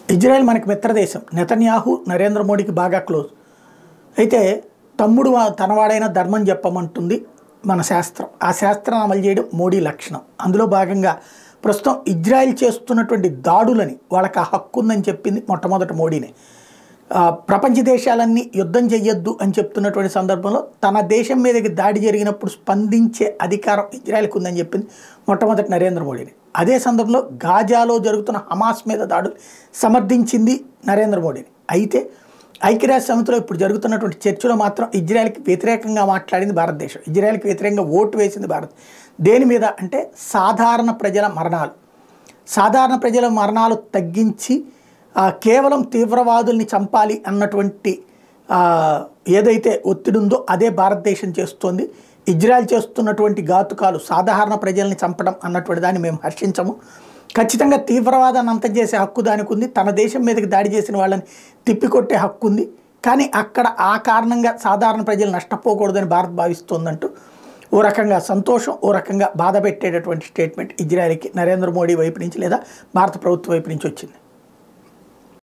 Israel మనకి మిత్రదేశం Netanyahu Narendra మోడీకి బాగా క్లోజ్ అయితే తమ్ముడు వా- తనవాడైన ధర్మం చెప్పమంటుంది మన శాస్త్రం ఆ శాస్త్రాన్ని అమలు చేయడం మోడీ లక్షణం అందులో భాగంగా ప్రస్తుతం ఇజ్రాయెల్ చేస్తున్నటువంటి దాడులని వాళ్ళకి ఆ హక్కు ఉందని చెప్పింది మొట్టమొదటి మోడీనే ఆ, ప్రపంచ దేశాలన్నీ యుద్ధం చెయ్యొద్దు అని చెప్తున్నటువంటి సందర్భంలో తన దేశం మీదకి దాడి జరిగినప్పుడు స్పందించే అధికారం ఇజ్రాయెల్కి ఉందని చెప్పింది మొట్టమొదటి నరేంద్ర మోడీని అదే సందర్భంలో గాజాలో జరుగుతున్న హమాస్ మీద దాడులు సమర్థించింది నరేంద్ర మోడీని అయితే ఐక్యరాజ్య సమితిలో ఇప్పుడు జరుగుతున్నటువంటి చర్చలో మాత్రం ఇజ్రాయెల్కి వ్యతిరేకంగా మాట్లాడింది భారతదేశం ఇజ్రాయెల్కి వ్యతిరేకంగా ఓటు వేసింది భారత్ దేని మీద అంటే సాధారణ ప్రజల మరణాలు సాధారణ ప్రజల మరణాలు తగ్గించి ఆ, కేవలం తీవ్రవాదుల్ని చంపాలి అన్నటువంటి ఆ, ఏదైతే ఒత్తిడి ఉందో అదే భారతదేశం చేస్తోంది ఇజ్రాయెల్ చేస్తున్నటువంటి ఘాతుకాలు సాధారణ ప్రజల్ని చంపడం అన్నటువంటి దాన్ని మేము హర్షించము ఖచ్చితంగా తీవ్రవాదాన్ని అంతం చేసే హక్కు దానికి ఉంది తన దేశం మీదకి దాడి చేసిన వాళ్ళని తిప్పికొట్టే హక్కు ఉంది కానీ అక్కడ ఆ కారణంగా సాధారణ ప్రజలు నష్టపోకూడదని భారత్ భావిస్తోందంటూ ఓ రకంగా సంతోషం ఓ రకంగా బాధ పెట్టేటటువంటి స్టేట్మెంట్ ఇజ్రాయెల్కి నరేంద్ర మోడీ వైపు నుంచి లేదా భారత ప్రభుత్వం వైపు నుంచి వచ్చింది